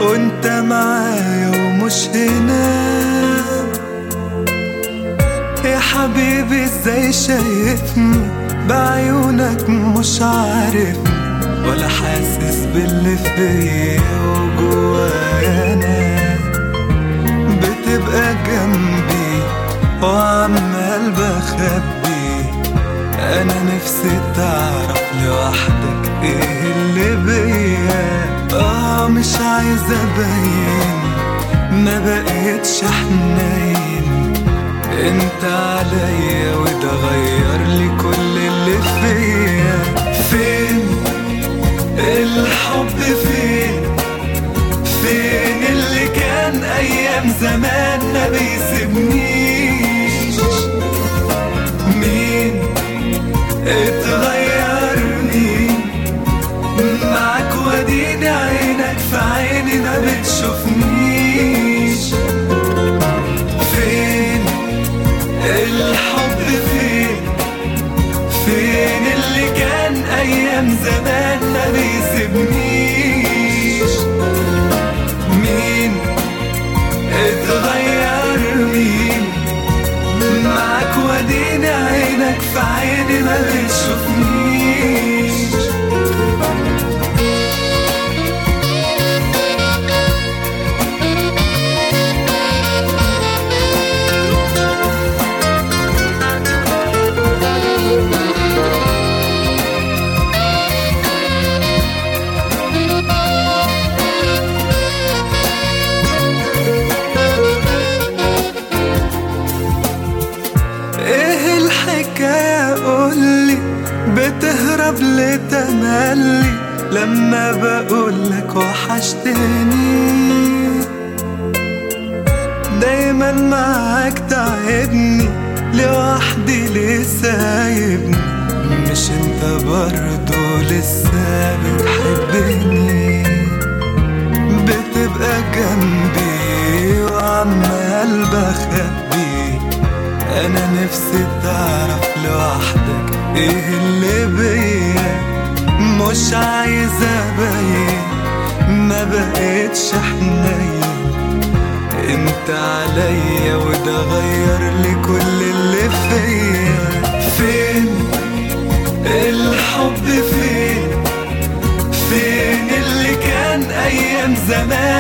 وانت معايا ومش هنا يا حبيبي ازاي شايفني بعيونك مش عارفني ولا حاسس باللي فيا وجوايا انا بتبقى جنبي وعمال بخبي انا نفسي تعرف لوحدك ايه اللي بيا اه مش عايز ابين ما بقيتش حنين انت عليا وده غير لي كل اللي فيا فين الحب فين فين اللي كان ايام زمان ما بيسيبنيش مين اتغير مين معاك وديني عينك في عيني ما بتشوفنيش فين الحب فين فين اللي كان ايام زمان ما بيسيبنيش مين اتغير مين معاك وديني عينك في عيني ما بتشوفنيش ايه الحكاية قولي بتهرب لتملي لما بقولك وحشتني دايما معاك تعبني لوحدي ليه سايبني مش انت برضو لسه بتحبني بتبقى جنبي وعمال بخبي انا نفسي تعرف لوحدك ايه اللي بيا مش عايز ابين ما بقيتش حنين انت عليا وده غير لي كل اللي فيا فين الحب فين فين اللي كان ايام زمان